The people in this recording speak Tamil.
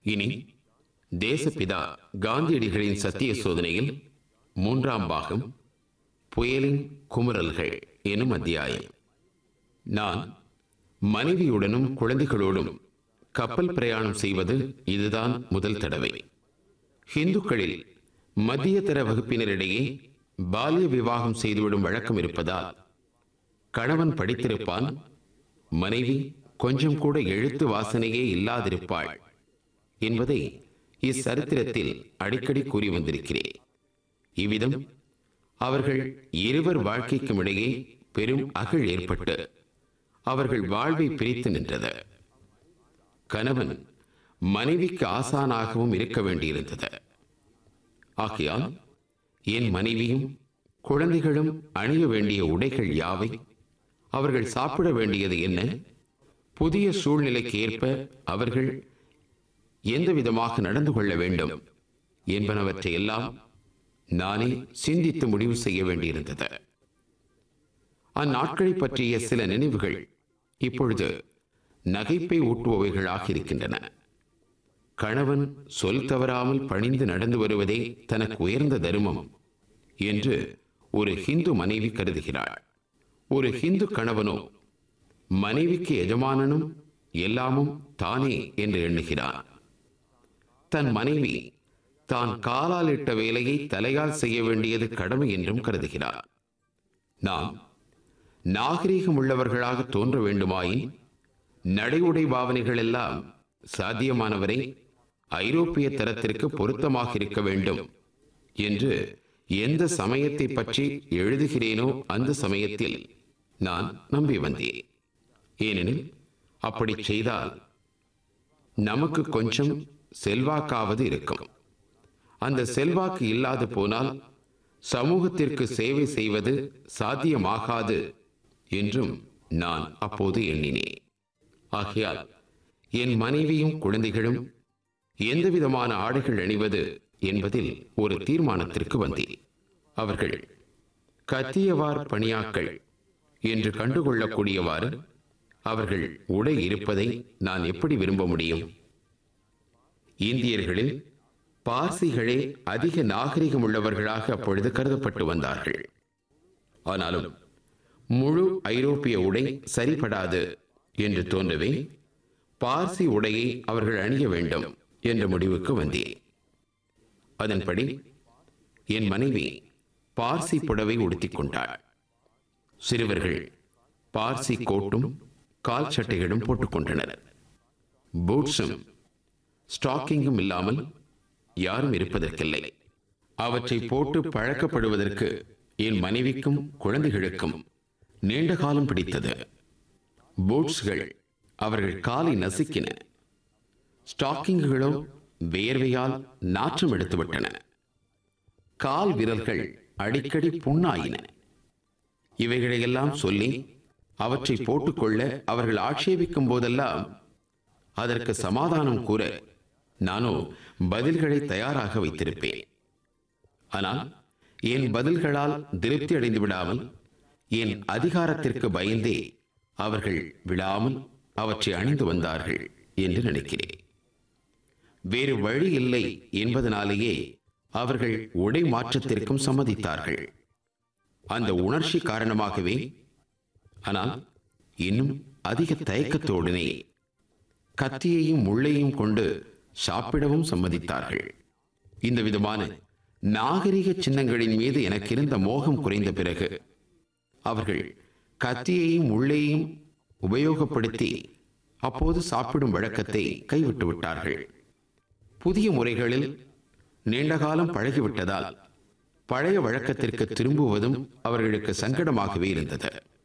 இனி தேசப்பிதா காந்தியடிகளின் சத்திய சோதனையில் மூன்றாம் பாகம் புயலின் குமுறல்கள் எனும் அத்தியாயம் நான் மனைவியுடனும் குழந்தைகளோடும் கப்பல் பிரயாணம் செய்வது இதுதான் முதல் தடவை இந்துக்களில் மத்திய தர வகுப்பினரிடையே பால்ய விவாகம் செய்துவிடும் வழக்கம் இருப்பதால் கணவன் படித்திருப்பான் மனைவி கொஞ்சம் கூட எழுத்து வாசனையே இல்லாதிருப்பாள் என்பதை இச்சரித்திரத்தில் அடிக்கடி கூறி வந்திருக்கிறேன் இவ்விதம் அவர்கள் இருவர் வாழ்க்கைக்கும் இடையே பெரும் அகழ் ஏற்பட்டு அவர்கள் வாழ்வை பிரித்து நின்றது கணவன் மனைவிக்கு ஆசானாகவும் இருக்க வேண்டியிருந்தது ஆகையால் என் மனைவியும் குழந்தைகளும் அணிய வேண்டிய உடைகள் யாவை அவர்கள் சாப்பிட வேண்டியது என்ன புதிய சூழ்நிலைக்கு ஏற்ப அவர்கள் எந்த விதமாக நடந்து கொள்ள வேண்டும் என்பனவற்றை எல்லாம் நானே சிந்தித்து முடிவு செய்ய வேண்டியிருந்தது அந்நாட்களை பற்றிய சில நினைவுகள் இப்பொழுது நகைப்பை ஊட்டுபவைகளாக இருக்கின்றன கணவன் சொல் தவறாமல் பணிந்து நடந்து வருவதே தனக்கு உயர்ந்த தருமம் என்று ஒரு ஹிந்து மனைவி கருதுகிறாள் ஒரு ஹிந்து கணவனோ மனைவிக்கு எஜமானனும் எல்லாமும் தானே என்று எண்ணுகிறான் தன் மனைவி தான் காலால் இட்ட வேலையை தலையால் செய்ய வேண்டியது கடமை என்றும் கருதுகிறார் நாம் நாகரீகம் உள்ளவர்களாக தோன்ற வேண்டுமாயின் நடை உடை பாவனைகள் எல்லாம் சாத்தியமானவரை ஐரோப்பிய தரத்திற்கு பொருத்தமாக இருக்க வேண்டும் என்று எந்த சமயத்தை பற்றி எழுதுகிறேனோ அந்த சமயத்தில் நான் நம்பி வந்தேன் ஏனெனில் அப்படி செய்தால் நமக்கு கொஞ்சம் செல்வாக்காவது இருக்கும் அந்த செல்வாக்கு இல்லாது போனால் சமூகத்திற்கு சேவை செய்வது சாத்தியமாகாது என்றும் நான் அப்போது எண்ணினேன் ஆகையால் என் மனைவியும் குழந்தைகளும் எந்தவிதமான ஆடைகள் அணிவது என்பதில் ஒரு தீர்மானத்திற்கு வந்தேன் அவர்கள் கத்தியவார் பணியாக்கள் என்று கண்டுகொள்ளக்கூடியவாறு அவர்கள் உடை இருப்பதை நான் எப்படி விரும்ப முடியும் இந்தியர்களில் பார்சிகளே அதிக நாகரிகம் உள்ளவர்களாக அப்பொழுது கருதப்பட்டு வந்தார்கள் ஆனாலும் முழு ஐரோப்பிய உடை சரிபடாது என்று தோன்றவே பார்சி உடையை அவர்கள் அணிய வேண்டும் என்ற முடிவுக்கு வந்தேன் அதன்படி என் மனைவி பார்சி புடவை உடுத்திக் கொண்டாள் சிறுவர்கள் பார்சி கோட்டும் கால் சட்டைகளும் போட்டுக்கொண்டனர் பூட்ஸும் ஸ்டாக்கிங்கும் இல்லாமல் யாரும் இருப்பதற்கில்லை அவற்றை போட்டு பழக்கப்படுவதற்கு என் மனைவிக்கும் குழந்தைகளுக்கும் நீண்ட காலம் பிடித்தது பூட்ஸ்கள் அவர்கள் காலை நசுக்கின ஸ்டாக்கிங்குகளோ வேர்வையால் நாற்றம் எடுத்துவிட்டன கால் விரல்கள் அடிக்கடி புண்ணாயின இவைகளையெல்லாம் சொல்லி அவற்றை போட்டுக்கொள்ள அவர்கள் ஆட்சேபிக்கும் போதெல்லாம் அதற்கு சமாதானம் கூற நானோ பதில்களை தயாராக வைத்திருப்பேன் ஆனால் என் பதில்களால் திருப்தி அடைந்து விடாமல் என் அதிகாரத்திற்கு பயந்தே அவர்கள் விடாமல் அவற்றை அணிந்து வந்தார்கள் என்று நினைக்கிறேன் வேறு வழி இல்லை என்பதனாலேயே அவர்கள் உடை மாற்றத்திற்கும் சம்மதித்தார்கள் அந்த உணர்ச்சி காரணமாகவே ஆனால் இன்னும் அதிக தயக்கத்தோடனே கத்தியையும் முள்ளையும் கொண்டு சாப்பிடவும் சம்மதித்தார்கள் இந்த விதமான நாகரிக சின்னங்களின் மீது எனக்கு இருந்த மோகம் குறைந்த பிறகு அவர்கள் கத்தியையும் முள்ளையும் உபயோகப்படுத்தி அப்போது சாப்பிடும் வழக்கத்தை கைவிட்டு விட்டார்கள் புதிய முறைகளில் நீண்ட காலம் பழகிவிட்டதால் பழைய வழக்கத்திற்கு திரும்புவதும் அவர்களுக்கு சங்கடமாகவே இருந்தது